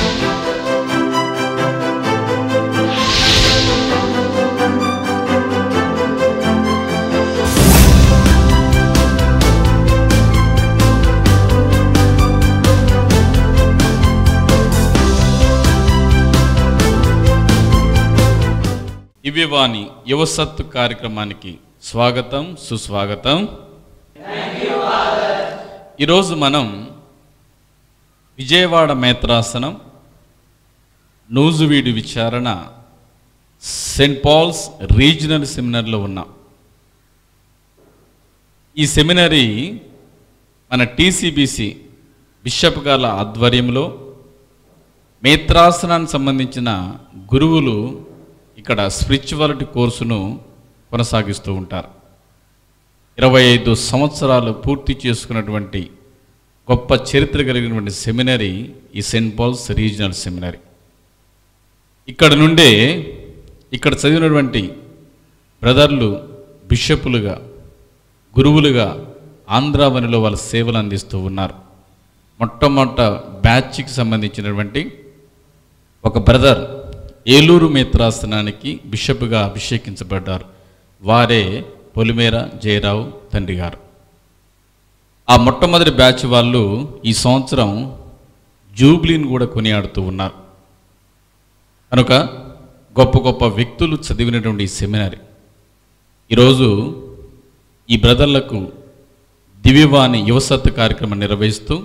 దివ్యవాణి యువసత్తు కార్యక్రమానికి స్వాగతం సుస్వాగతం ఈరోజు మనం విజయవాడ మేత్రాసనం నూజువీడి విచారణ సెయింట్ పాల్స్ రీజనల్ సెమినర్లో ఉన్నాం ఈ సెమినరీ మన టీసీబీసీ బిషప్ గార్ల ఆధ్వర్యంలో మేత్రాసనానికి సంబంధించిన గురువులు ఇక్కడ స్పిరిచువాలిటీ కోర్సును కొనసాగిస్తూ ఉంటారు ఇరవై ఐదు సంవత్సరాలు పూర్తి చేసుకున్నటువంటి గొప్ప చరిత్ర కలిగినటువంటి సెమినరీ ఈ సెయింట్ పాల్స్ రీజనల్ సెమినరీ ఇక్కడ నుండే ఇక్కడ చదివినటువంటి బ్రదర్లు బిషపులుగా గురువులుగా ఆంధ్రావనిలో వాళ్ళ సేవలు అందిస్తూ ఉన్నారు మొట్టమొదట బ్యాచ్కి సంబంధించినటువంటి ఒక బ్రదర్ ఏలూరు మేత్రాసనానికి బిషప్గా అభిషేకించబడ్డారు వారే పొలిమేర జయరావు తండ్రి గారు ఆ మొట్టమొదటి బ్యాచ్ వాళ్ళు ఈ సంవత్సరం జూబ్లీని కూడా కొనియాడుతూ ఉన్నారు కనుక గొప్ప గొప్ప వ్యక్తులు చదివినటువంటి ఈ సెమినార్ ఈరోజు ఈ బ్రదర్లకు దివ్యవాణి యువసత్తు కార్యక్రమం నిర్వహిస్తూ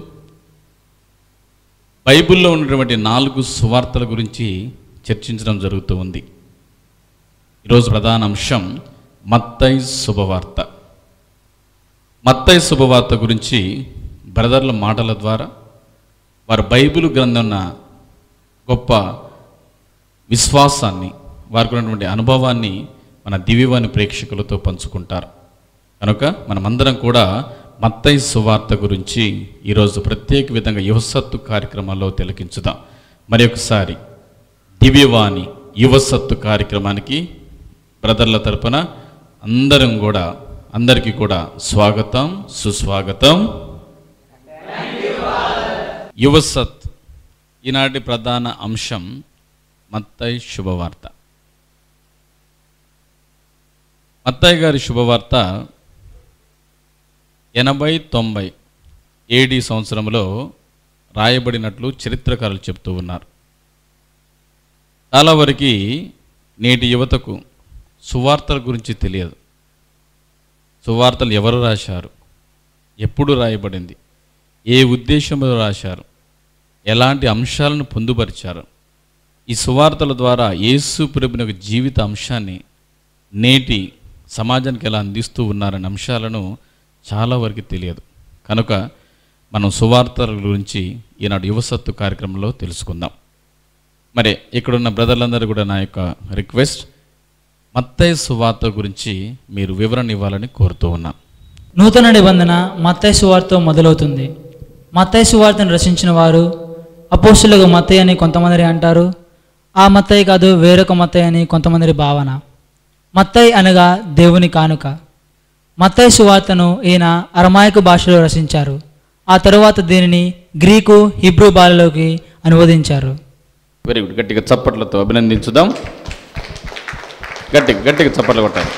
బైబిల్లో ఉన్నటువంటి నాలుగు సువార్తల గురించి చర్చించడం జరుగుతూ ఉంది ఈరోజు ప్రధాన అంశం మత్తై శుభవార్త మత్తై శుభవార్త గురించి బ్రదర్ల మాటల ద్వారా వారి బైబిల్ గ్రంథం ఉన్న గొప్ప విశ్వాసాన్ని వారికి ఉన్నటువంటి అనుభవాన్ని మన దివ్యవాణి ప్రేక్షకులతో పంచుకుంటారు కనుక మనమందరం కూడా మత్తై సువార్త గురించి ఈరోజు ప్రత్యేక విధంగా యువసత్తు కార్యక్రమాల్లో తిలకించుదాం మరి ఒకసారి దివ్యవాణి యువసత్తు కార్యక్రమానికి బ్రదర్ల తరపున అందరం కూడా అందరికీ కూడా స్వాగతం సుస్వాగతం యువసత్ ఈనాటి ప్రధాన అంశం మత్తయి శుభవార్త మత్తయ్య గారి శుభవార్త ఎనభై తొంభై ఏడి సంవత్సరంలో రాయబడినట్లు చరిత్రకారులు చెప్తూ ఉన్నారు చాలా వరకు నేటి యువతకు సువార్తల గురించి తెలియదు సువార్తలు ఎవరు రాశారు ఎప్పుడు రాయబడింది ఏ ఉద్దేశంలో రాశారు ఎలాంటి అంశాలను పొందుపరిచారు ఈ సువార్తల ద్వారా యేసు ప్రభుని యొక్క జీవిత అంశాన్ని నేటి సమాజానికి ఎలా అందిస్తూ ఉన్నారనే అంశాలను చాలా వరకు తెలియదు కనుక మనం సువార్తల గురించి ఈనాడు యువసత్తు కార్యక్రమంలో తెలుసుకుందాం మరి ఇక్కడున్న బ్రదర్లందరూ కూడా నా యొక్క రిక్వెస్ట్ మత్తయ్య సువార్త గురించి మీరు వివరణ ఇవ్వాలని కోరుతూ ఉన్నాను నూతన నిబంధన మత్తయి సువార్తో మొదలవుతుంది మత్తయి సువార్తను రచించిన వారు అపోస్తులకు మత్తయ్య అని కొంతమంది అంటారు ఆ మత్తయ్య కాదు వేరొక మత్తయ్య అని కొంతమంది భావన మత్తయి అనగా దేవుని కానుక మత్తయి సువార్తను ఈయన అరమాయక భాషలో రచించారు ఆ తరువాత దీనిని గ్రీకు హిబ్రూ భాషలోకి అనువదించారు వెరీ గుడ్ గట్టిగా చప్పట్లతో అభినందించుదాం గట్టిగా గట్టిగా చప్పట్లు కొట్టాలి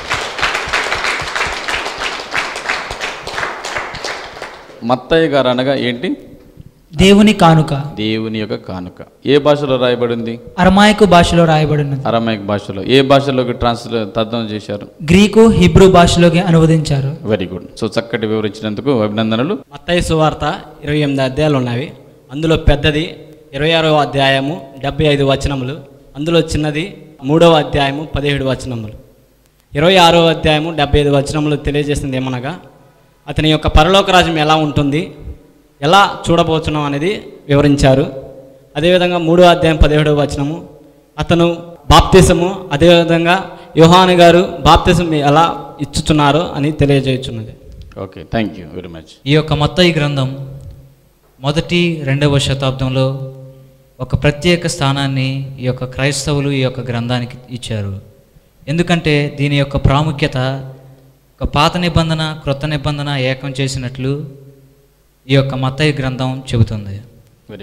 మత్తయ్య గారు అనగా ఏంటి దేవుని కానుక దేవుని యొక్క కానుక ఏ భాషలో రాయబడింది అరమాయకు భాషలో రాయబడినది అరమైక్ భాషలో ఏ భాషలోకి ట్రాన్స్లే తర్జుమా చేశారు గ్రీకు హిబ్రూ భాషలోకి అనువదించారు వెరీ గుడ్ సో చక్కటి వివరించినందుకు అభినందనలు మత్తయి సువార్త ఇరవై ఎనిమిది అధ్యాయాలు ఉన్నవి అందులో పెద్దది ఇరవై ఆరవ అధ్యాయము డెబ్బై ఐదు వచనములు అందులో చిన్నది మూడవ అధ్యాయము పదిహేడు వచనములు ఇరవై ఆరవ అధ్యాయము డెబ్బై ఐదు వచనములు తెలియజేసింది ఏమనగా అతని యొక్క పరలోక రాజ్యం ఎలా ఉంటుంది ఎలా చూడబోతున్నాం అనేది వివరించారు అదేవిధంగా మూడో అధ్యాయం పదిహేడవ వచనము అతను బాప్తిసము అదేవిధంగా యోహాను గారు బాప్తిసం ఎలా ఇచ్చుచున్నారో అని తెలియజేయుచున్నది okay thank you very much ఈ యొక్క మత్తయి గ్రంథం మొదటి రెండవ శతాబ్దంలో ఒక ప్రత్యేక స్థానాన్ని ఈ యొక్క క్రైస్తవులు ఈ యొక్క గ్రంథానికి ఇచ్చారు ఎందుకంటే దీని యొక్క ప్రాముఖ్యత ఒక పాత నిబంధన క్రొత్త నిబంధన ఏకం చేసినట్లు ఈ యొక్క మత్తయి గ్రంథం చెబుతుంది వెరీ గుడ్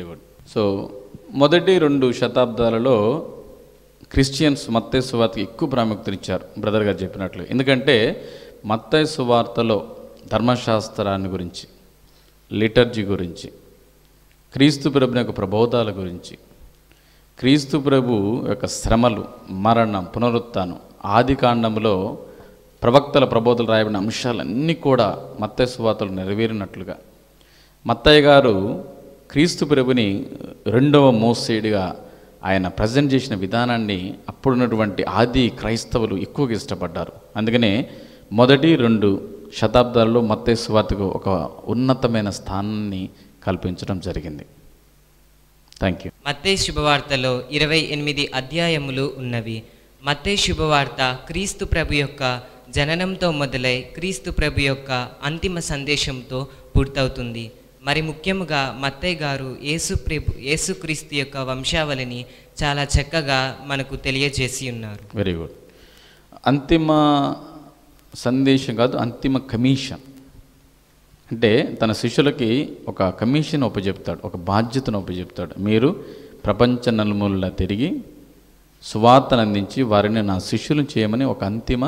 సో మొదటి రెండు శతాబ్దాలలో క్రిస్టియన్స్ మత్తయి సువార్తకి ఎక్కువ ప్రాముఖ్యతనిచ్చారు బ్రదర్ గారు చెప్పినట్లు ఎందుకంటే మత్తయి సువార్తలో ధర్మశాస్త్రాన్ని గురించి లిటర్జీ గురించి క్రీస్తు ప్రభుని యొక్క ప్రబోధాల గురించి క్రీస్తు ప్రభు యొక్క శ్రమలు మరణం పునరుత్థానం ఆది కాండంలో ప్రవక్తల ప్రబోధలు రాయబడిన అంశాలన్నీ కూడా మత్తయి సువార్తలు నెరవేరినట్లుగా మత్తయ్య గారు క్రీస్తు ప్రభుని రెండవ మోసేడిగా ఆయన ప్రజెంట్ చేసిన విధానాన్ని అప్పుడున్నటువంటి ఆది క్రైస్తవులు ఎక్కువగా ఇష్టపడ్డారు అందుకనే మొదటి రెండు శతాబ్దాల్లో మత్తయ్య సువార్తకు ఒక ఉన్నతమైన స్థానాన్ని కల్పించడం జరిగింది థ్యాంక్ యూ మత్తయి శుభవార్తలో ఇరవై ఎనిమిది అధ్యాయములు ఉన్నవి మత్తయి శుభవార్త క్రీస్తు ప్రభు యొక్క జననంతో మొదలై క్రీస్తు ప్రభు యొక్క అంతిమ సందేశంతో పూర్తవుతుంది మరి ముఖ్యముగా మత్తయ్య గారు యేసు ప్రభు యేసుక్రీస్తు యొక్క వంశావళిని చాలా చక్కగా మనకు తెలియజేసి ఉన్నారు వెరీ గుడ్ అంతిమ సందేశం కాదు అంతిమ కమిషన్ అంటే తన శిష్యులకి ఒక కమిషన్ ఒప్పచెప్తాడు ఒక బాధ్యతను ఒప్పచెప్తాడు మీరు ప్రపంచ నలుమూలలా తిరిగి సువార్తను అందించి వారిని నా శిష్యులను చేయమని ఒక అంతిమ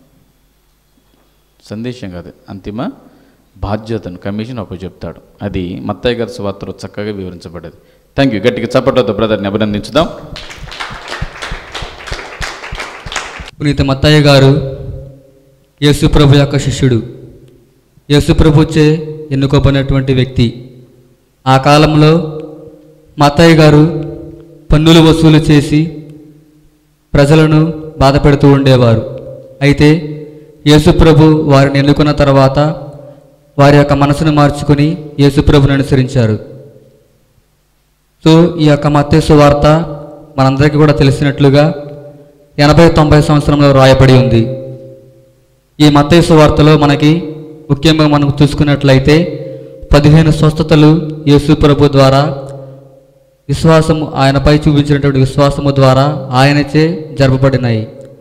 సందేశం కాదు అంతిమ బాధ్యతను కమిషన్ ఒప్పచెప్తాడు అది మత్తయ్య గారి సువార్తలో చక్కగా వివరించబడ్డది థ్యాంక్ యూ గట్టిగా చప్పట్లతో బ్రదర్ని అభినందించుదాం పునీత మత్తయ్య గారు యేసుప్రభు యొక్క శిష్యుడు యేసుప్రభుచే ఎన్నుకోబడినటువంటి వ్యక్తి ఆ కాలంలో మత్తయ్య గారు పన్నులు వసూలు చేసి ప్రజలను బాధ పెడుతూ ఉండేవారు అయితే యేసుప్రభు వారిని ఎన్నుకున్న తర్వాత వారి యొక్క మనసును మార్చుకుని యేసుప్రభుని అనుసరించారు సో ఈ యొక్క మత్తేసు వార్త మనందరికీ కూడా తెలిసినట్లుగా ఎనభై తొంభై సంవత్సరంలో రాయబడి ఉంది ఈ మత్తేసు వార్తలో మనకి ముఖ్యంగా మనం చూసుకున్నట్లయితే పదిహేను స్వస్థతలు యేసు ప్రభు ద్వారా విశ్వాసము ఆయనపై చూపించినటువంటి విశ్వాసము ద్వారా ఆయనచే జరపబడినాయి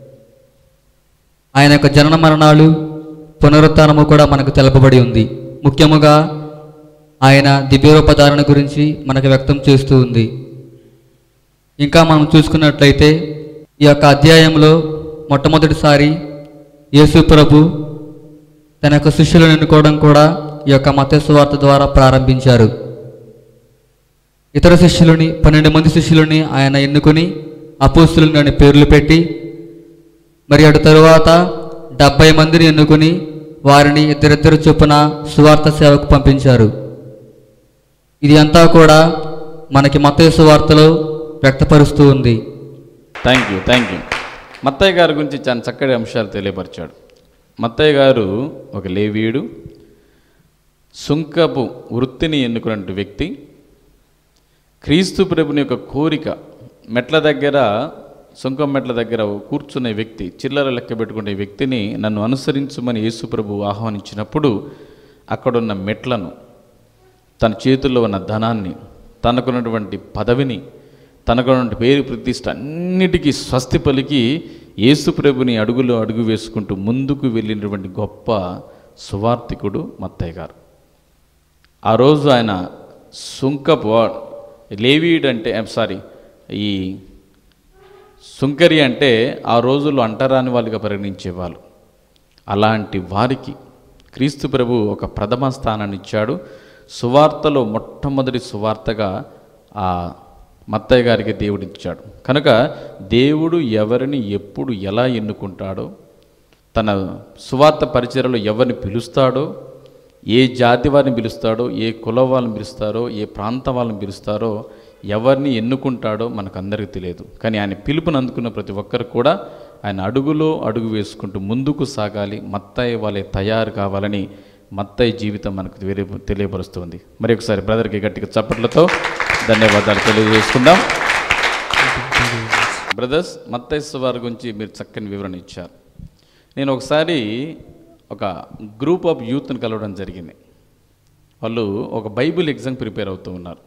ఆయన యొక్క జనన మరణాలు పునరుత్థానము కూడా మనకు తెలపబడి ఉంది ముఖ్యముగా ఆయన దివ్యోపధారణ గురించి మనకు వ్యక్తం చేస్తూ ఉంది ఇంకా మనం చూసుకున్నట్లయితే ఈ యొక్క అధ్యాయంలో మొట్టమొదటిసారి యేసు ప్రభు తన యొక్క శిష్యులను ఎన్నుకోవడం కూడా ఈ యొక్క మతస్సు వార్త ద్వారా ప్రారంభించారు ఇతర శిష్యులని పన్నెండు మంది శిష్యులని ఆయన ఎన్నుకొని అపోస్తులను అనే పేర్లు పెట్టి మరి అటు తరువాత డెబ్బై మందిని ఎన్నుకొని వారిని ఇద్దరిద్దరు చొప్పున సువార్త సేవకు పంపించారు ఇది అంతా కూడా మనకి మతేసు వార్తలో వ్యక్తపరుస్తూ ఉంది థ్యాంక్ యూ థ్యాంక్ యూ మత్తయ్య గారి గురించి చాలా చక్కటి అంశాలు తెలియపరిచాడు మత్తయ్య గారు ఒక లేవీయుడు సుంకపు వృత్తిని ఎన్నుకున్న వ్యక్తి క్రీస్తు ప్రభుని యొక్క కోరిక మెట్ల దగ్గర సుంకం మెట్ల దగ్గర కూర్చునే వ్యక్తి చిల్లర లెక్క పెట్టుకునే వ్యక్తిని నన్ను అనుసరించమని యేసు ప్రభు ఆహ్వానించినప్పుడు అక్కడున్న మెట్లను తన చేతుల్లో ఉన్న ధనాన్ని తనకున్నటువంటి పదవిని తనకున్నటువంటి పేరు ప్రతిష్ట అన్నిటికీ స్వస్తి పలికి యేసు ప్రభుని అడుగులో అడుగు వేసుకుంటూ ముందుకు వెళ్ళినటువంటి గొప్ప సువార్థికుడు మత్తయ్య గారు ఆ రోజు ఆయన సుంకపు లేవీడ్ అంటే సారీ ఈ సుంకరి అంటే ఆ రోజుల్లో అంటరాని వాళ్ళుగా పరిగణించేవాళ్ళు అలాంటి వారికి క్రీస్తు ప్రభు ఒక ప్రథమ స్థానాన్ని ఇచ్చాడు సువార్తలో మొట్టమొదటి సువార్తగా ఆ మత్తయ్య గారికి దేవుడు ఇచ్చాడు కనుక దేవుడు ఎవరిని ఎప్పుడు ఎలా ఎన్నుకుంటాడో తన సువార్త పరిచయలో ఎవరిని పిలుస్తాడో ఏ జాతి వారిని పిలుస్తాడో ఏ కుల వాళ్ళని పిలుస్తారో ఏ ప్రాంతం వాళ్ళని పిలుస్తారో ఎవరిని ఎన్నుకుంటాడో మనకు అందరికీ తెలియదు కానీ ఆయన పిలుపుని అందుకున్న ప్రతి ఒక్కరు కూడా ఆయన అడుగులో అడుగు వేసుకుంటూ ముందుకు సాగాలి మత్తయ్య వాళ్ళే తయారు కావాలని మత్తయ్య జీవితం మనకు తెలియ తెలియపరుస్తుంది మరి ఒకసారి బ్రదర్కి గట్టిగా చప్పట్లతో ధన్యవాదాలు తెలియజేసుకుందాం బ్రదర్స్ మత్తయ్య వారి గురించి మీరు చక్కని వివరణ ఇచ్చారు నేను ఒకసారి ఒక గ్రూప్ ఆఫ్ యూత్ని కలవడం జరిగింది వాళ్ళు ఒక బైబిల్ ఎగ్జామ్ ప్రిపేర్ అవుతూ ఉన్నారు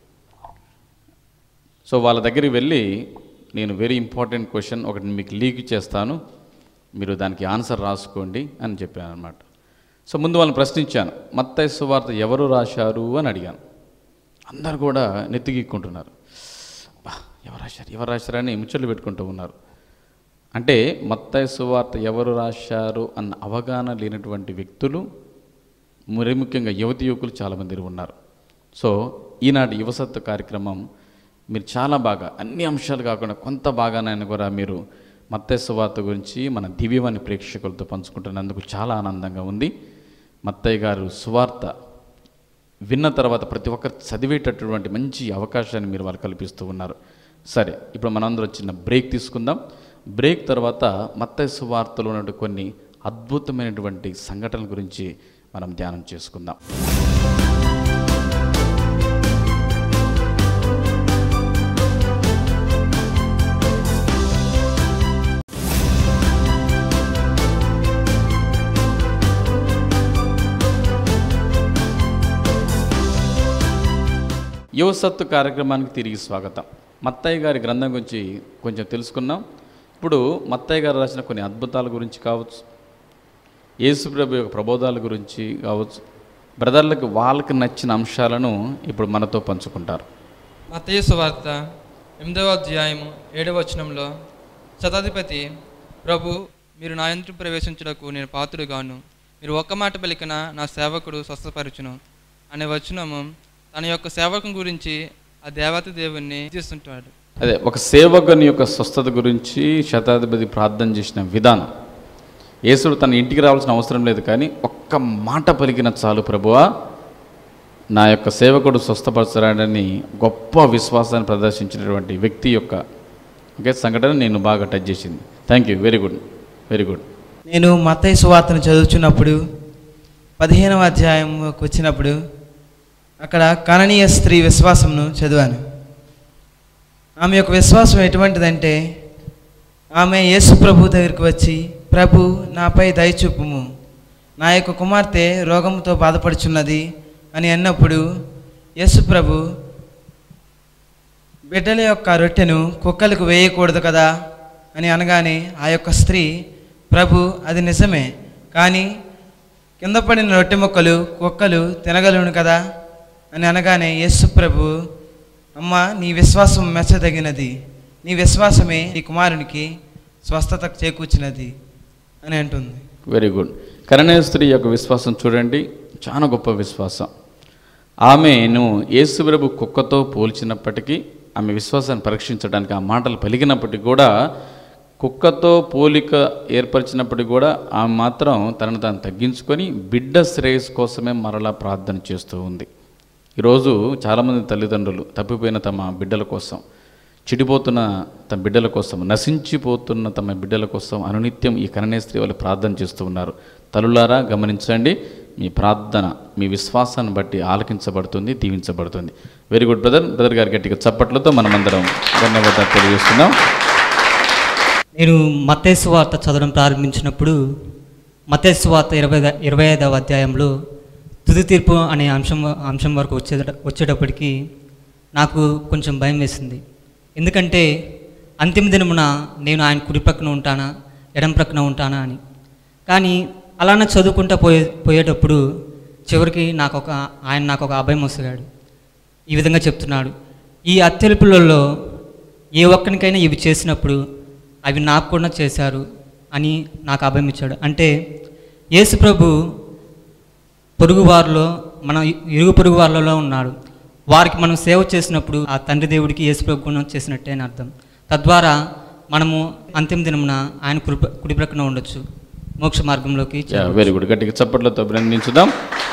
సో వాళ్ళ దగ్గరికి వెళ్ళి నేను వెరీ ఇంపార్టెంట్ క్వశ్చన్ ఒకటి మీకు లీక్ చేస్తాను మీరు దానికి ఆన్సర్ రాసుకోండి అని చెప్పాను అనమాట సో ముందు వాళ్ళని ప్రశ్నించాను మత్తయ్య సువార్త ఎవరు రాశారు అని అడిగాను అందరు కూడా నెత్తిగిక్కుంటున్నారు బా ఎవరు రాశారు ఎవరు రాశారు అని ముచ్చట్లు పెట్టుకుంటూ ఉన్నారు అంటే మత్తయి సువార్త ఎవరు రాశారు అన్న అవగాహన లేనటువంటి వ్యక్తులు మరి ముఖ్యంగా యువతి యువకులు చాలామంది ఉన్నారు సో ఈనాటి యువసత్వ కార్యక్రమం మీరు చాలా బాగా అన్ని అంశాలు కాకుండా కొంత బాగానైనా కూడా మీరు మత్తయి సువార్త గురించి మన దివ్యవాణి ప్రేక్షకులతో పంచుకుంటున్నందుకు చాలా ఆనందంగా ఉంది మత్తయ్య గారు సువార్త విన్న తర్వాత ప్రతి ఒక్కరు చదివేటటువంటి మంచి అవకాశాన్ని మీరు వాళ్ళు కల్పిస్తూ ఉన్నారు సరే ఇప్పుడు మనందరం చిన్న బ్రేక్ తీసుకుందాం బ్రేక్ తర్వాత మత్తయి సువార్తలో ఉన్నటువంటి కొన్ని అద్భుతమైనటువంటి సంఘటనల గురించి మనం ధ్యానం చేసుకుందాం యువసత్తు కార్యక్రమానికి తిరిగి స్వాగతం మత్తయ్య గారి గ్రంథం గురించి కొంచెం తెలుసుకున్నాం ఇప్పుడు మత్తయ్య గారు రాసిన కొన్ని అద్భుతాల గురించి కావచ్చు యేసుప్రభు యొక్క ప్రబోధాల గురించి కావచ్చు బ్రదర్లకు వాళ్ళకి నచ్చిన అంశాలను ఇప్పుడు మనతో పంచుకుంటారు మత్తయి సువార్త ఎనిమిదవ అధ్యాయము ఏడవ వచనంలో శతాధిపతి ప్రభు మీరు నా యంత్రం ప్రవేశించుటకు నేను పాత్రుడుగాను మీరు ఒక్క మాట పలికిన నా సేవకుడు స్వస్థపరచును అనే వచనము తన యొక్క సేవకం గురించి ఆ దేవత దేవుణ్ణి చేస్తుంటాడు అదే ఒక సేవకుని యొక్క స్వస్థత గురించి శతాధిపతి ప్రార్థన చేసిన విధానం యేసుడు తన ఇంటికి రావాల్సిన అవసరం లేదు కానీ ఒక్క మాట పలికిన చాలు ప్రభువా నా యొక్క సేవకుడు స్వస్థపరచరాడని గొప్ప విశ్వాసాన్ని ప్రదర్శించినటువంటి వ్యక్తి యొక్క ఓకే సంఘటన నేను బాగా టచ్ చేసింది thank you very good very good నేను మత్తయి సువార్తను చదువుతున్నప్పుడు పదిహేనవ అధ్యాయంకి వచ్చినప్పుడు అక్కడ కణనీయ స్త్రీ విశ్వాసంను చదివాను ఆమె యొక్క విశ్వాసం ఎటువంటిదంటే ఆమె యేసు ప్రభు దగ్గరికి వచ్చి ప్రభు నాపై దయచూపుము నా యొక్క కుమార్తె రోగంతో బాధపడుచున్నది అని అన్నప్పుడు యేసు ప్రభు బిడ్డల యొక్క రొట్టెను కుక్కలకు వేయకూడదు కదా అని అనగానే ఆ యొక్క స్త్రీ ప్రభు అది నిజమే కానీ కింద పడిన రొట్టె ముక్కలు కుక్కలు తినగలను కదా అని అనగానే యేసు ప్రభు అమ్మ నీ విశ్వాసం మెచ్చదగినది నీ విశ్వాసమే నీ కుమారునికి స్వస్థత చేకూర్చినది అని అంటుంది వెరీ గుడ్ కరణీయ స్త్రీ యొక్క విశ్వాసం చూడండి చాలా గొప్ప విశ్వాసం ఆమెను యేసుప్రభు కుక్కతో పోల్చినప్పటికీ ఆమె విశ్వాసాన్ని పరీక్షించడానికి ఆ మాటలు పలికినప్పటికీ కూడా కుక్కతో పోలిక ఏర్పరిచినప్పటికీ కూడా ఆమె మాత్రం తనను తాను తగ్గించుకొని బిడ్డ శ్రేయస్సు కోసమే మరలా ప్రార్థన చేస్తూ ఉంది ఈరోజు చాలామంది తల్లిదండ్రులు తప్పిపోయిన తమ బిడ్డల కోసం చెడిపోతున్న తమ బిడ్డల కోసం నశించిపోతున్న తమ బిడ్డల కోసం అనునిత్యం ఈ కరణీయ స్త్రీ వాళ్ళు ప్రార్థన చేస్తూ ఉన్నారు తల్లులారా గమనించండి మీ ప్రార్థన మీ విశ్వాసాన్ని బట్టి ఆలకించబడుతుంది దీవించబడుతుంది వెరీ గుడ్ బ్రదర్ బ్రదర్ గారి గట్టిగా చప్పట్లతో మనమందరం ధన్యవాదాలు తెలియజేస్తున్నాం నేను మత్తేసు వార్త చదవడం ప్రారంభించినప్పుడు మత్తేసు వార్త ఇరవై ఇరవై ఐదవ అధ్యాయంలో తుది తీర్పు అనే అంశం అంశం వరకు వచ్చే వచ్చేటప్పటికి నాకు కొంచెం భయం వేసింది ఎందుకంటే అంతిమ దినమున నేను ఆయన కుడి ప్రక్కన ఉంటానా ఎడం ప్రక్కన ఉంటానా అని కానీ అలానే చదువుకుంటా పోయే పోయేటప్పుడు చివరికి నాకు ఒక ఆయన నాకు ఒక అభయం వస్తున్నాడు ఈ విధంగా చెప్తున్నాడు ఈ అత్యల్పులలో ఏ ఒక్కరికైనా ఇవి చేసినప్పుడు అవి నాకు కూడా చేశారు అని నాకు అభయం ఇచ్చాడు అంటే యేసు ప్రభు పొరుగు వారిలో మన ఇరుగు పొరుగు వాళ్ళలో ఉన్నాడు వారికి మనం సేవ చేసినప్పుడు ఆ తండ్రి దేవుడికి యేసు ప్రభు గుణం చేసినట్టే అని అర్థం తద్వారా మనము అంతిమ దినమున ఆయన కుడి కుడి ప్రక్కన ఉండొచ్చు మోక్ష మార్గంలోకి చేరవచ్చు. వెరీ గుడ్ గట్టిగా చప్పట్లతో అభినందించుదాం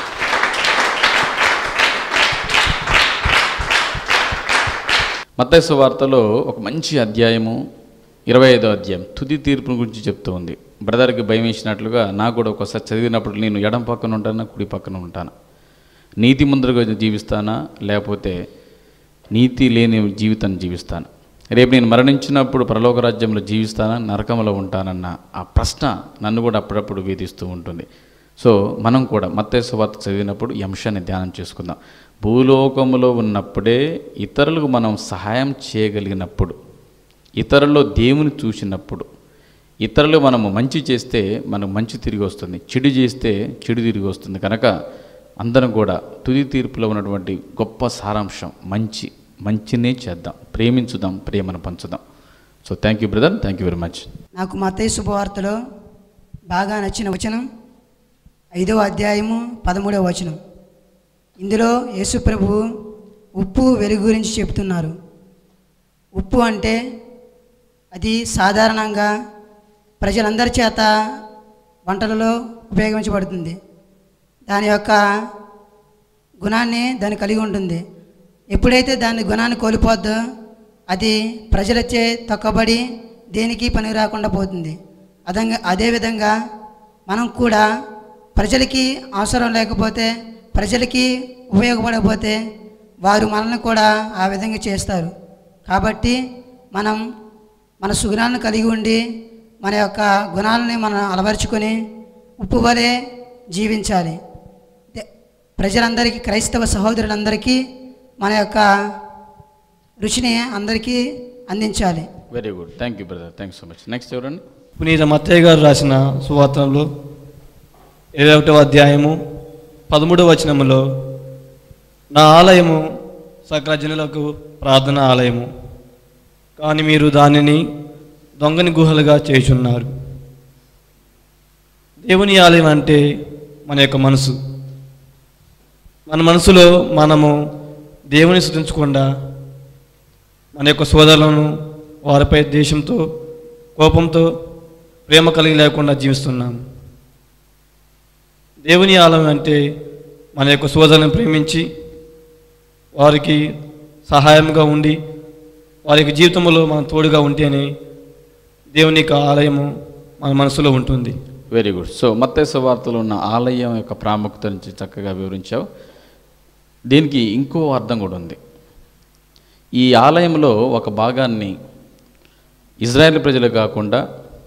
మత్తైసు వార్తలో ఒక మంచి అధ్యాయము ఇరవై ఐదో అధ్యాయం తుది తీర్పు గురించి చెప్తూ ఉంది బ్రదర్కి భయం వేసినట్లుగా నాకు కూడా ఒకసారి చదివినప్పుడు నేను ఎడం పక్కన ఉంటానా కుడి పక్కన ఉంటానా నీతి ముందరగా జీవిస్తానా లేకపోతే నీతి లేని జీవితాన్ని జీవిస్తాను రేపు నేను మరణించినప్పుడు పరలోక రాజ్యంలో జీవిస్తానా నరకంలో ఉంటానన్న ఆ ప్రశ్న నన్ను కూడా అప్పుడప్పుడు వేధిస్తూ ఉంటుంది సో మనం కూడా మత్తయ్య వార్త చదివినప్పుడు ఈ అంశాన్ని ధ్యానం చేసుకుందాం భూలోకములో ఉన్నప్పుడే ఇతరులకు మనం సహాయం చేయగలిగినప్పుడు ఇతరుల్లో దేవుని చూసినప్పుడు ఇతరులు మనము మంచి చేస్తే మనకు మంచి తిరిగి వస్తుంది చెడు చేస్తే చెడు తిరిగి వస్తుంది కనుక అందరం కూడా తుది తీర్పులో ఉన్నటువంటి గొప్ప సారాంశం మంచి మంచినే చేద్దాం ప్రేమించుదాం ప్రేమను పంచుదాం so thank you brother thank you very much నాకు మత్తయి శుభవార్తలో బాగా నచ్చిన వచనం ఐదవ అధ్యాయము పదమూడవ వచనం ఇందులో యేసు ప్రభువు ఉప్పు వెలుగు గురించి చెప్తున్నారు ఉప్పు అంటే అది సాధారణంగా ప్రజలందరి చేత వంటలలో ఉపయోగించబడుతుంది దాని యొక్క గుణాన్ని దాన్ని కలిగి ఉంటుంది ఎప్పుడైతే దాని గుణాన్ని కోల్పోద్దో అది ప్రజలచే తొక్కబడి దేనికి పనికి రాకుండా పోతుంది అదంగా అదేవిధంగా మనం కూడా ప్రజలకి అవసరం లేకపోతే ప్రజలకి ఉపయోగపడకపోతే వారు మనల్ని కూడా ఆ విధంగా చేస్తారు కాబట్టి మనం మన సుగుణాలను కలిగి ఉండి మన యొక్క గుణాలని మనం అలవరుచుకొని ఉప్పు వలె జీవించాలి దే- ప్రజలందరికీ క్రైస్తవ సహోదరులందరికీ మన యొక్క రుచిని అందరికీ అందించాలి very good thank you brother thank so much next ఎవరండి పునీత మత్తయ్య గారు రాసిన సువార్తనలో ఇరవై ఒకటవ అధ్యాయము పదమూడవ వచనములో నా ఆలయము సకల జనులకు ప్రార్థన ఆలయము కానీ మీరు దానిని దొంగని గుహలుగా చేయుచున్నారు దేవుని ఆలయం అంటే మన యొక్క మనసు మన మనసులో మనము దేవుని సృష్టించకుండా మన యొక్క సోదరులను వారిపై దేశంతో కోపంతో ప్రేమ కలిగి లేకుండా జీవిస్తున్నాం దేవుని ఆలయం అంటే మన యొక్క సోదరులను ప్రేమించి వారికి సహాయంగా ఉండి వారి యొక్క జీవితంలో మనం తోడుగా ఉంటేనే దేవుని యొక్క ఆలయము మన మనసులో ఉంటుంది వెరీ గుడ్ సో మత్తేసు వార్తలో ఉన్న ఆలయం యొక్క ప్రాముఖ్యత నుంచి చక్కగా వివరించావు దీనికి ఇంకో అర్థం కూడా ఉంది ఈ ఆలయంలో ఒక భాగాన్ని ఇజ్రాయెల్ ప్రజలు కాకుండా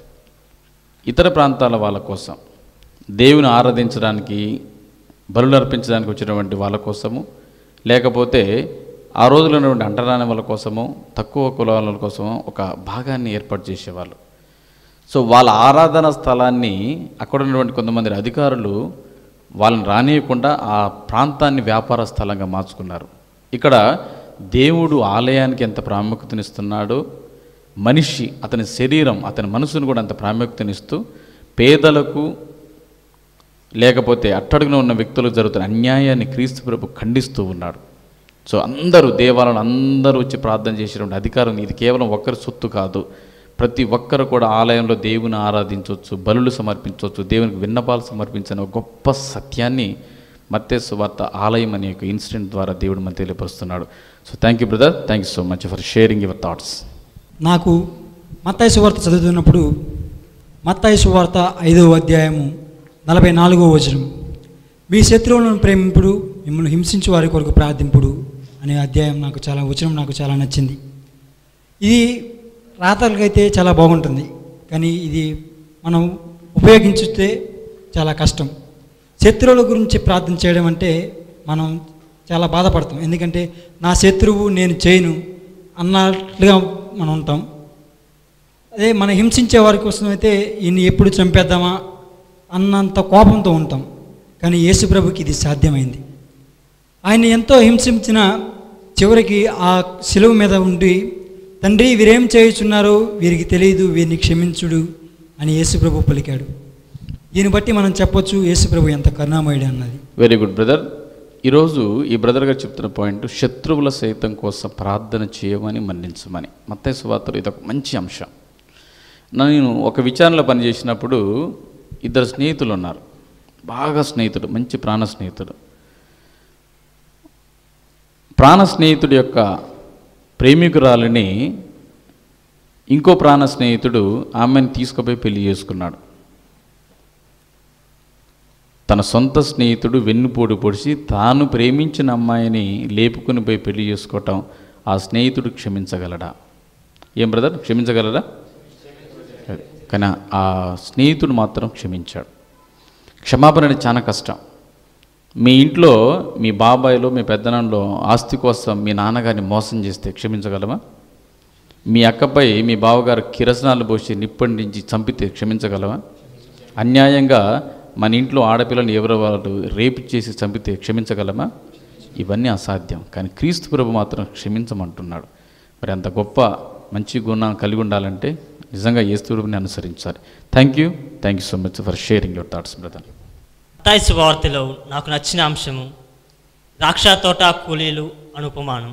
ఇతర ప్రాంతాల వాళ్ళ కోసం దేవుని ఆరాధించడానికి బలులు అర్పించడానికి వచ్చినటువంటి వాళ్ళ కోసము లేకపోతే ఆ రోజుల్లో ఉన్నటువంటి అంటరాని వాళ్ళ కోసము తక్కువ కులాల కోసము ఒక భాగాన్ని ఏర్పాటు చేసేవాళ్ళు సో వాళ్ళ ఆరాధన స్థలాన్ని అక్కడ ఉన్నటువంటి కొంతమంది అధికారులు వాళ్ళని రానియకుండా ఆ ప్రాంతాన్ని వ్యాపార స్థలంగా మార్చుకున్నారు ఇక్కడ దేవుడు ఆలయానికి ఎంత ప్రాముఖ్యతనిస్తున్నాడో మనిషి అతని శరీరం అతని మనసును కూడా అంత ప్రాముఖ్యతనిస్తూ పేదలకు లేకపోతే అట్టడుగున ఉన్న వ్యక్తులకు జరుగుతున్న అన్యాయాన్ని క్రీస్తు ప్రభు ఖండిస్తూ ఉన్నాడు సో అందరూ దేవాలయం అందరూ వచ్చి ప్రార్థన చేసేటువంటి అధికారం ఇది కేవలం ఒక్కరి సొత్తు కాదు ప్రతి ఒక్కరు కూడా ఆలయంలో దేవుని ఆరాధించవచ్చు బలులు సమర్పించవచ్చు దేవునికి విన్నపాలు సమర్పించిన ఒక గొప్ప సత్యాన్ని మత్తేసు వార్త ఆలయం అనే ఒక ఇన్సిడెంట్ ద్వారా దేవుడు మన తెలియపరుస్తున్నాడు so thank you brother thank you so much for sharing your thoughts నాకు మత్తాయి సువార్త చదువుతున్నప్పుడు మత్తాయి సువార్త ఐదవ అధ్యాయము నలభై నాలుగో వచనం మీ శత్రువులను ప్రేమింపుడు మిమ్మల్ని హింసించు వారి కొరకు ప్రార్థింపుడు అనే అధ్యాయం నాకు చాలా వచనం నాకు చాలా నచ్చింది ఇది రాతలకైతే చాలా బాగుంటుంది కానీ ఇది మనం ఉపయోగించితే చాలా కష్టం శత్రువుల గురించి ప్రార్థన చేయడం అంటే మనం చాలా బాధపడతాం ఎందుకంటే నా శత్రువు నేను చేయను అన్నట్లుగా మనం ఉంటాం అదే మనం హింసించే వారి కోసం అయితే ఈయన్ని ఎప్పుడు చంపేద్దామా అన్నంత కోపంతో ఉంటాం కానీ యేసుప్రభుకి ఇది సాధ్యమైంది ఆయన ఎంతో హింసించిన చివరికి ఆ శిలువ మీద ఉండి తండ్రి వీరేం చేయుచున్నారో వీరికి తెలియదు వీరిని క్షమించుడు అని యేసుప్రభు పలికాడు దీన్ని బట్టి మనం చెప్పొచ్చు యేసుప్రభు ఎంత కరుణామయుడు అన్నది వెరీ గుడ్ బ్రదర్ ఈరోజు ఈ బ్రదర్ గారు చెప్తున్న పాయింట్ శత్రువుల సైతం కోసం ప్రార్థన చేయమని మన్నించమని మత్తయి సువార్తలు ఇది ఒక మంచి అంశం నేను ఒక విచారణలో పనిచేసినప్పుడు ఇద్దరు స్నేహితులు ఉన్నారు బాగా స్నేహితుడు మంచి ప్రాణ స్నేహితుడు ప్రాణ స్నేహితుడి యొక్క ప్రేమికురాలిని ఇంకో ప్రాణ స్నేహితుడు ఆమెను తీసుకుపోయి పెళ్లి చేసుకున్నాడు తన సొంత స్నేహితుడు వెన్నుపోటు పొడిచి తాను ప్రేమించిన అమ్మాయిని లేపుకుని పోయి పెళ్లి చేసుకోవటం ఆ స్నేహితుడు క్షమించగలడా ఏం బ్రదర్ క్షమించగలరా కానీ ఆ స్నేహితుడు మాత్రం క్షమించాడు క్షమాపణ అనేది చాలా కష్టం మీ ఇంట్లో మీ బాబాయ్లో మీ పెద్దనాన్నలో ఆస్తి కోసం మీ నాన్నగారిని మోసం చేస్తే క్షమించగలమా మీ అక్కపై మీ బావగారు కిరసనాలు పోసి నిప్పండించి చంపితే క్షమించగలమా అన్యాయంగా మన ఇంట్లో ఆడపిల్లని ఎవరో వాళ్ళు రేపు చేసి చంపితే క్షమించగలమా ఇవన్నీ అసాధ్యం కానీ క్రీస్తు ప్రభు మాత్రం క్షమించమంటున్నాడు మరి అంత గొప్ప మంచి గుణం కలిగి ఉండాలంటే నిజంగా ఏస్తుని అనుసరించాలి thank you thank you so much for sharing your thoughts brother Mattai శుభవార్తలో నాకు నచ్చిన అంశము ద్రాక్ష తోట కూలీలు అనుపమానం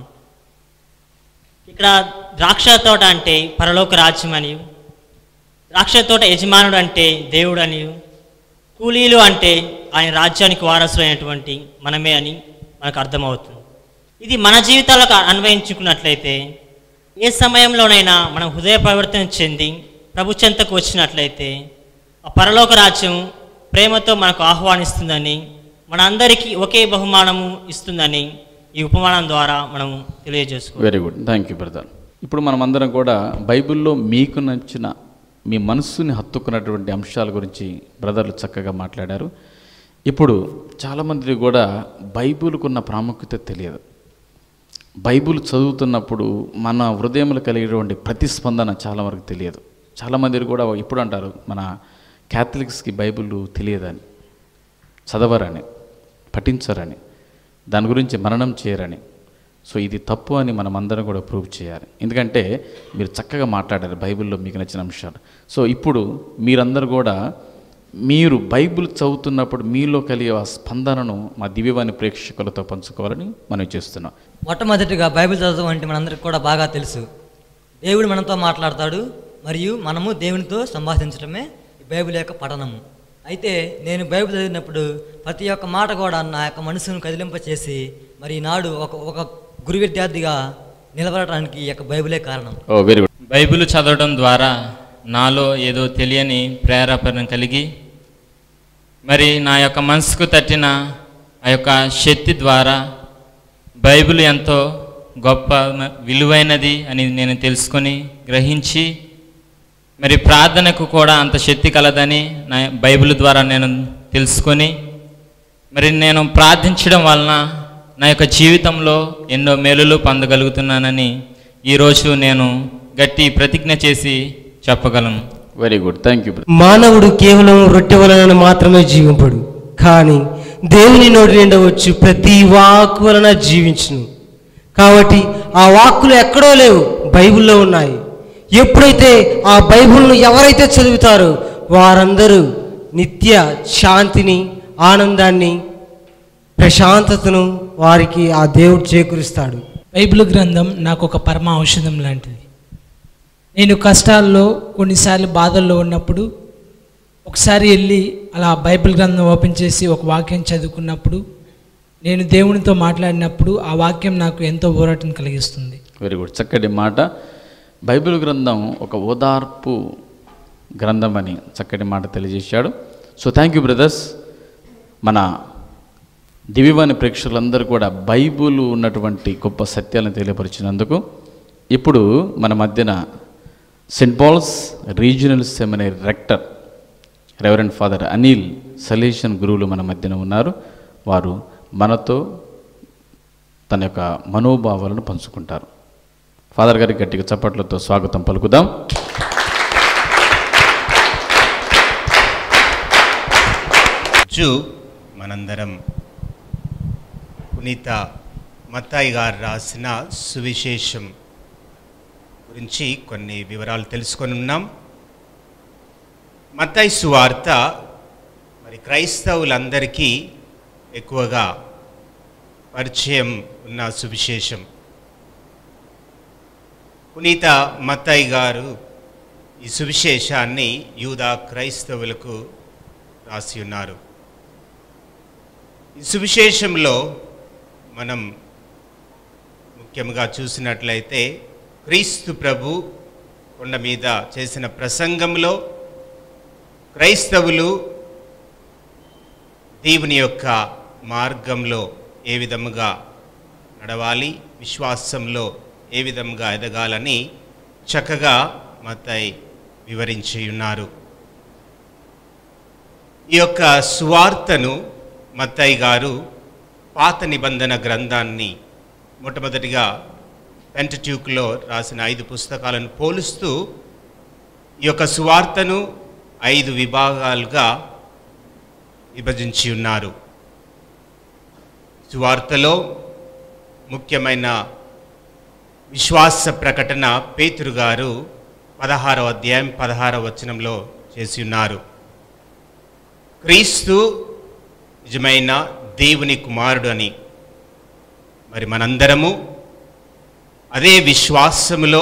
ఇక్కడ ద్రాక్ష తోట అంటే పరలోక రాజ్యం అని ద్రాక్ష తోట యజమానుడు అంటే దేవుడు అని కూలీలు అంటే ఆయన రాజ్యానికి వారసులైనటువంటి మనమే అని మనకు అర్థమవుతుంది ఇది మన జీవితాలకు అన్వయించుకున్నట్లయితే ఏ సమయంలోనైనా మనం హృదయ పరివర్తన చెంది ప్రభు చెంతకు వచ్చినట్లయితే ఆ పరలోక రాజ్యం ప్రేమతో మనకు ఆహ్వానిస్తుందని మనందరికీ ఒకే బహుమానము ఇస్తుందని ఈ ఉపమానం ద్వారా మనం తెలియజేసుకోవాలి very good thank you brother ఇప్పుడు మనం అందరం కూడా బైబిల్లో మీకు నచ్చిన మీ మనస్సుని హత్తుకున్నటువంటి అంశాల గురించి బ్రదర్లు చక్కగా మాట్లాడారు ఇప్పుడు చాలామంది కూడా బైబిల్కున్న ప్రాముఖ్యత తెలియదు బైబిల్ చదువుతున్నప్పుడు మన హృదయంలో కలిగేటువంటి ప్రతిస్పందన చాలా వరకు తెలియదు చాలామంది కూడా ఇప్పుడు అంటారు మన క్యాథలిక్స్కి బైబిల్ తెలియదని చదవరని పఠించరని దాని గురించి మననం చేయరని సో ఇది తప్పు అని మనం అందరం కూడా ప్రూవ్ చేయాలి ఎందుకంటే మీరు చక్కగా మాట్లాడారు బైబిల్లో మీకు నచ్చిన అంశాలు సో ఇప్పుడు మీరందరూ కూడా మీరు బైబిల్ చదువుతున్నప్పుడు మీలో కలిగే ఆ స్పందనను మా దివ్యవాణి ప్రేక్షకులతో పంచుకోవాలని మనం చేస్తున్నాం మొట్టమొదటిగా బైబిల్ చదవడం అంటే మనందరికి కూడా బాగా తెలుసు దేవుడు మనతో మాట్లాడతాడు మరియు మనము దేవునితో సంభాషించడమే ఈ బైబిల్ యొక్క పఠనము అయితే నేను బైబిల్ చదివినప్పుడు ప్రతి ఒక్క మాట కూడా నా యొక్క మనసును కదిలింపచేసి మరి ఈనాడు ఒక ఒక గురు విద్యార్థిగా నిలబడటానికి ఈ యొక్క బైబిలే కారణం ఓ వెరీ గుడ్ బైబిల్ చదవడం ద్వారా నాలో ఏదో తెలియని ప్రేరేపణ కలిగి మరి నా యొక్క మనసుకు తట్టిన ఆ యొక్క శక్తి ద్వారా బైబిల్ ఎంతో గొప్ప విలువైనది అని నేను తెలుసుకొని గ్రహించి మరి ప్రార్థనకు కూడా అంత శక్తి కలదని నా బైబిల్ ద్వారా నేను తెలుసుకొని మరి నేను ప్రార్థించడం వలన నా యొక్క జీవితంలో ఎన్నో మేలులు పొందగలుగుతున్నానని ఈరోజు నేను గట్టి ప్రతిజ్ఞ చేసి చెప్పగలను వెరీ గుడ్ థ్యాంక్ యూ మానవుడు కేవలం రొట్టె వలన మాత్రమే జీవింపడు కానీ దేవుని నోటి నిండా వచ్చు ప్రతి వాక్కు వలన జీవించును కాబట్టి ఆ వాక్కులు ఎక్కడో లేవు బైబిల్లో ఉన్నాయి ఎప్పుడైతే ఆ బైబిల్ను ఎవరైతే చదువుతారో వారందరూ నిత్య శాంతిని ఆనందాన్ని ప్రశాంతతను వారికి ఆ దేవుడు చేకూరుస్తాడు బైబిల్ గ్రంథం నాకు ఒక పరమ ఔషధం లాంటిది నేను కష్టాల్లో కొన్నిసార్లు బాధల్లో ఉన్నప్పుడు ఒకసారి వెళ్ళి అలా బైబిల్ గ్రంథం ఓపెన్ చేసి ఒక వాక్యం చదువుకున్నప్పుడు నేను దేవునితో మాట్లాడినప్పుడు ఆ వాక్యం నాకు ఎంతో ఊరటను కలిగిస్తుంది వెరీ గుడ్ చక్కటి మాట బైబిల్ గ్రంథం ఒక ఓదార్పు గ్రంథం అని చక్కటి మాట తెలియజేశాడు సో థ్యాంక్ యూ బ్రదర్స్ మన దివ్యవాణి ప్రేక్షకులందరూ కూడా బైబుల్ ఉన్నటువంటి గొప్ప సత్యాలను తెలియపరిచినందుకు ఇప్పుడు మన మధ్యన Saint Paul's regional seminary rector reverend father Anil సలేషన్ గురువులు మన మధ్యన ఉన్నారు వారు మనతో తన యొక్క మనోభావాలను పంచుకుంటారు ఫాదర్ గారికి గట్టిగా చప్పట్లతో స్వాగతం పలుకుదాం జు మనందరం పునీత మత్తాయి గారు రాసిన సువిశేషం గురించి కొన్ని వివరాలు తెలుసుకొని ఉన్నాం మత్తాయి సువార్త మరి క్రైస్తవులందరికీ ఎక్కువగా పరిచయం ఉన్న సువిశేషం పునీత మత్తాయి గారు ఈ సువిశేషాన్ని యూదా క్రైస్తవులకు రాసి ఉన్నారు ఈ సువిశేషంలో మనం ముఖ్యంగా చూసినట్లయితే క్రీస్తు ప్రభు కొండ మీద చేసిన ప్రసంగంలో క్రైస్తవులు దేవుని యొక్క మార్గంలో ఏ విధముగా నడవాలి విశ్వాసంలో ఏ విధంగా ఎదగాలని చక్కగా మతాయి వివరించి ఉన్నారు ఈ యొక్క సువార్తను మత్తయ్య గారు పాత నిబంధన గ్రంథాన్ని మొట్టమొదటిగా పెంటట్యూక్లో రాసిన ఐదు పుస్తకాలను పోలుస్తూ ఈ యొక్క సువార్తను ఐదు విభాగాలుగా విభజించి ఉన్నారు సువార్తలో ముఖ్యమైన విశ్వాస ప్రకటన పేతురు గారు పదహారవ అధ్యాయం పదహారవ వచనంలో చేసి ఉన్నారు క్రీస్తు నిజమైన దేవుని కుమారుడు అని మరి మనందరము అదే విశ్వాసములో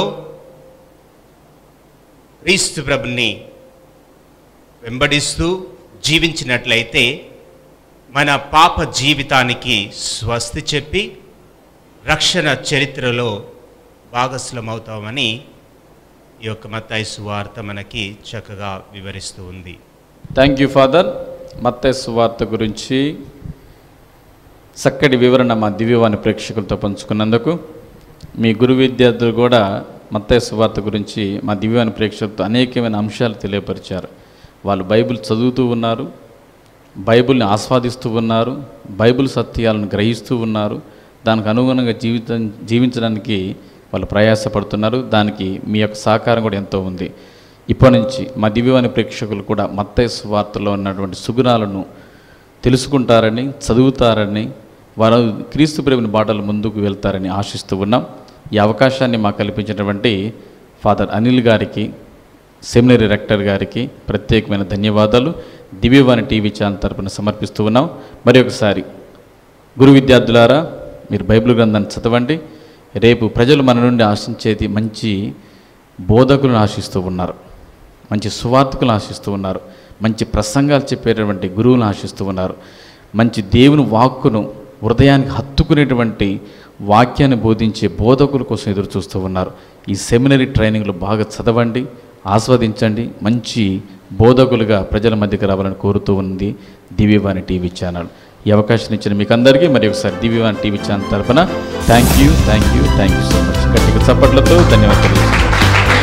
క్రీస్తు ప్రభుని వెంబడిస్తూ జీవించినట్లయితే మన పాప జీవితానికి స్వస్తి చెప్పి రక్షణ చరిత్రలో భాగస్లమవుతామని ఈ యొక్క మత్తాయి సువార్త మనకి చక్కగా వివరిస్తూ ఉంది థ్యాంక్ యూ ఫాదర్ మత్తయి సువార్త గురించి చక్కటి వివరణ మా దివ్యవాణి ప్రేక్షకులతో పంచుకున్నందుకు మీ గురు విద్యార్థులు కూడా మత్తయి సువార్త గురించి మా దివ్యవాణి ప్రేక్షకులతో అనేకమైన అంశాలు తెలియపరిచారు వాళ్ళు బైబిల్ చదువుతూ ఉన్నారు బైబిల్ని ఆస్వాదిస్తూ ఉన్నారు బైబిల్ సత్యాలను గ్రహిస్తూ ఉన్నారు దానికి అనుగుణంగా జీవితం జీవించడానికి వాళ్ళు ప్రయాసపడుతున్నారు దానికి మీ యొక్క సహకారం కూడా ఎంతో ఉంది ఇప్పటి నుంచి మా దివ్యవాణి ప్రేక్షకులు కూడా మత్తయి సువార్తలో ఉన్నటువంటి సుగుణాలను తెలుసుకుంటారని చదువుతారని వారు క్రీస్తు ప్రేమిని బాటలు ముందుకు వెళ్తారని ఆశిస్తూ ఉన్నాం ఈ అవకాశాన్ని మాకు కల్పించినటువంటి ఫాదర్ అనిల్ గారికి సెమినరీ రెక్టర్ గారికి ప్రత్యేకమైన ధన్యవాదాలు దివ్యవాణి టీవీ ఛానల్ తరపున సమర్పిస్తూ ఉన్నాం మరి ఒకసారి గురు విద్యార్థులారా మీరు బైబిల్ గ్రంథాన్ని చదవండి రేపు ప్రజలు మన నుండి ఆశించేది మంచి బోధకులను ఆశిస్తూ ఉన్నారు మంచి సువార్తకులను ఆశిస్తూ ఉన్నారు మంచి ప్రసంగాలు చెప్పేటటువంటి గురువులను ఆశిస్తూ ఉన్నారు మంచి దేవుని వాక్కును హృదయానికి హత్తుకునేటువంటి వాక్యాన్ని బోధించే బోధకుల కోసం ఎదురు చూస్తూ ఉన్నారు ఈ సెమినరీ ట్రైనింగ్లు బాగా చదవండి ఆస్వాదించండి మంచి బోధకులుగా ప్రజల మధ్యకి రావాలని కోరుతూ ఉంది దివ్యవాణి టీవీ ఛానల్ ఈ అవకాశం ఇచ్చిన మీకు అందరికీ మరి ఒకసారి దివ్యవాణి టీవీ ఛానల్ తరఫున thank you thank you thank you so much గట్టిగా చప్పట్లతో ధన్యవాదాలు